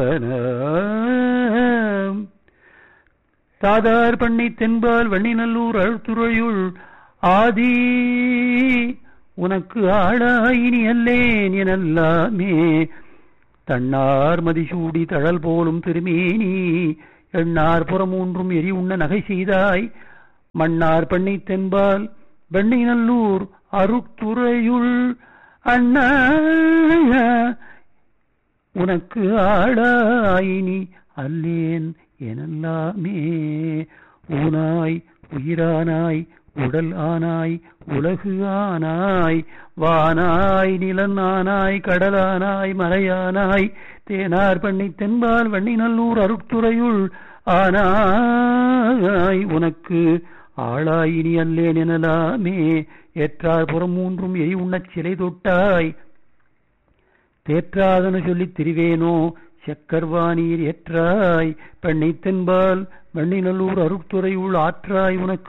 தாதார் பண்ணி தென்பால் வண்ணிநல்லூர் அழுத்துறையுள் ஆதி உனக்கு ஆளாயினி அல்லேன் எனல்லாமே தன்னார் மதிசூடி தழல் போலும் திருமேனி எண்ணார் புறமூன்றும் எரி உண்ண நகை செய்தாய் மன்னார் பண்ணி தென்பால் வெண்ணிநல்லூர் அருத்துறையுள் அண்ணா உனக்கு ஆளாயினி அல்லேன் எனல்லாமே ஊனாய் உயிரானாய் உடல் ஆனாய் உலகு ஆனாய் வானாய் நிலன் ஆனாய் கடலானாய் மலையானாய் தேனார் பண்ணி தென்பால் வண்ணிநல்லூர் அருட்துறையுள் ஆனாய் உனக்கு ஆளாயினி அல்லேன் எனலாமே ஏற்றார் புறம் மூன்றும் எரி உண்ணச் சிலை தொட்டாய் தேற்றாதன சொல்லித் திரிவேனோ செக்கர்வானீர் ஏற்றாய் பெண்ணை தென்பால் வண்ணிநல்லூர் அருட்துறையுள் ஆற்றாய் உனக்கு